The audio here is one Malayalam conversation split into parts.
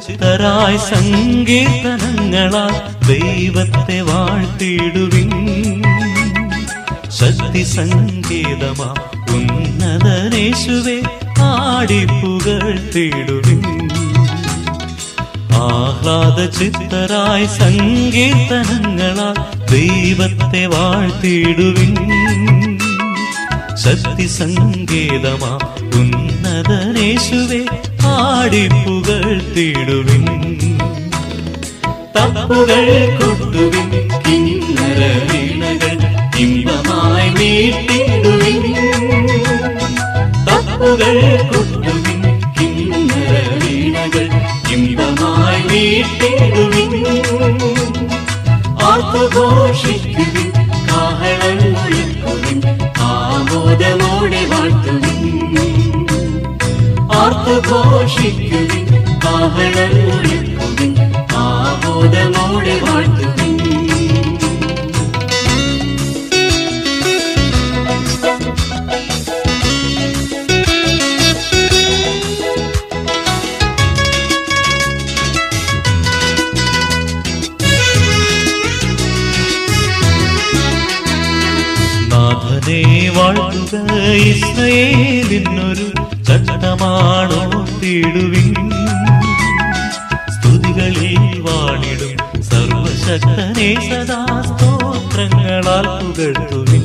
ചിത്തരായ സങ്കീർത്തനങ്ങളാൽ ദൈവത്തെ വാഴ്ത്തിയിടുവിൻ ശക്തി സങ്കേതമാ ഉന്നതനേശുവെ ആടിപ്പുകൾ തേടുവിൻ ആഹ്ലാദ ചിത്തരായ സങ്കീർത്തനങ്ങളാൽ ദൈവത്തെ വാഴ്ത്തിയിടുവിൻ ശക്തി സങ്കേതമാ ഉന്നതനേശുവെ ആടിപ്പുകൾ തേടുവിൻ തപ്പുകൾ കൊട്ടുവിൻ കിന്നര വീണകൾ ഇമ്പമായി മീട്ടിടുവിൻ തപ്പുകൾ കൊട്ടുവിൻ കിന്നര വീണകൾ ഇമ്പമായി മീട്ടിടുവിൻ ആർത്തുഘോഷിക്കുവിൻ കാഹളം മുഴക്കുവിൻ ആമോദമോടെ വാഴ്ത്തുവിൻ ആർത്തുഘോഷിക്കുവിൻ കാഹളം മുഴക്കുവിൻ ആമോദമോടെ വാഴ്ത്തുവിൻ നാഥനെ വാഴ്ത്തുക ഇസ്രയേലിനൊരു ചട്ടമാണോ തേടുവിൻ സ്തുതികളിൽ വാണിടും സർവശക്തനെ സദാ സ്തോത്രങ്ങളാൽ പുകഴ്ത്തുവിൻ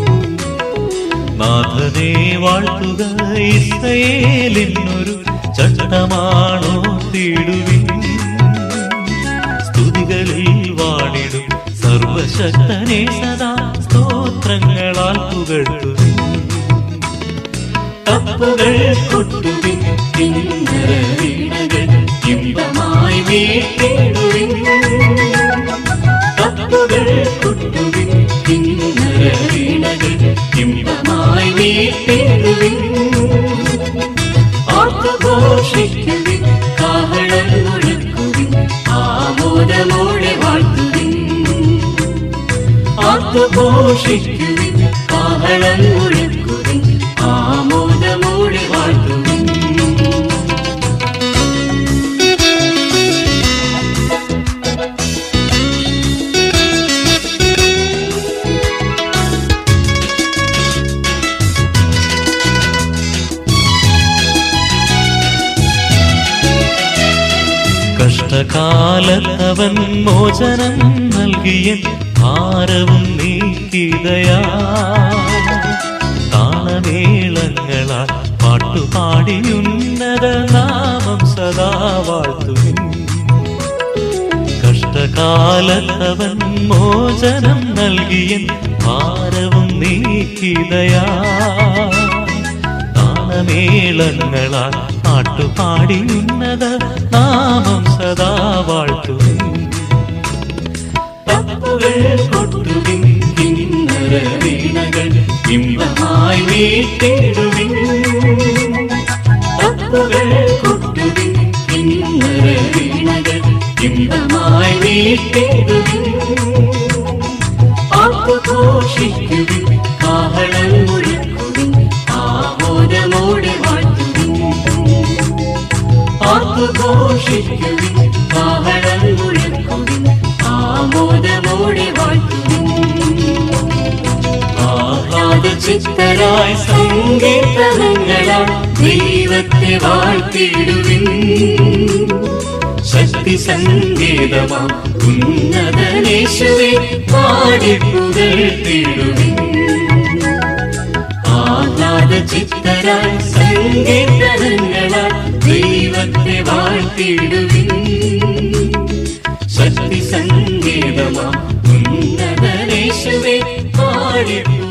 നാഥനെ വാഴ്ത്തുക ഇസ്രയേലിനൊരു ചട്ടമാണോ തേടുവിൻ സ്തുതികളിൽ വാണിടും സർവശക്തനെ സദാ സ്തോത്രങ്ങളാൽ പുകഴ്ത്തുവിൻ തപ്പുകൾ കൊട്ടുവിൻ കിന്നര വീണകൾ ഇമ്പമായി വീട്ടിടുവിൻ തപ്പുകൾ കൊട്ടുവിൻ കിന്നര വീണകൾ ഇമ്പമായി വീട്ടിടുവിൻ ആർത്തുഘോഷിക്കുവിൻ കാഹളം മുഴക്കുവിൻ ആമോദമോടെ വാഴ്ത്തുവിൻ ആർത്തുഘോഷിക്കുവിൻ കാഹളം മുഴക്കുവിൻ ആമോദമോടെ വാഴ്ത്തുവിൻ കഷ്ടകാലത്തവൻ മോചനം നൽകിയ ഭാരവും നീക്കിതയാ താളമേളങ്ങളാൽ പാട്ടുപാടിയുന്നത നാമം സദാ വാഴ്ത്തുവിൻ കഷ്ടകാലത്തവൻ മോചനം നൽകിയ ഭാരവും നീക്കിതയാ താളമേളങ്ങളാൽ പാട്ടുപാടി ഉന്നത നാമം സദാ വാഴ്ത്തുവിൻ തപ്പുകൾ കൊട്ടുവിൻ കിന്നര വീണകൾ ഇമ്പമായി വീട്ടിടുവിൻ തപ്പുകൾ കൊട്ടുവിൻ കിന്നര വീണകൾ ഇമ്പമായി വീട്ടിടുവിൻ ആഘോഷിക്കുവിൻ കാഹളം മുഴക്കുവിൻ ആമോദമോടെ വാഴ്ത്തുവിൻ ആഘോഷിക്കുവിൻ കാഹളം മുഴക്കുവിൻ ആമോദമോടെ വാഴ്ത്തുവിൻ ആഹ്ലാദ ചിത്തരായ സങ്കീർത്തനങ്ങളാൽ ദൈവത്തെ വാഴ്ത്തിടുവിൻ ശക്തി സങ്കേതമാം ഉന്നതനേശുവെ പാടിപ്പുകൾ തിടുവിൻ ആഹ്ലാദ ചിത്തരായ സങ്കീർത്തനങ്ങളാൽ ദൈവത്തെ വാഴ്ത്തിടുവിൻ ശക്തി സങ്കേതമാം ഉന്നതനേശുവെ പാടിപ്പുകൾ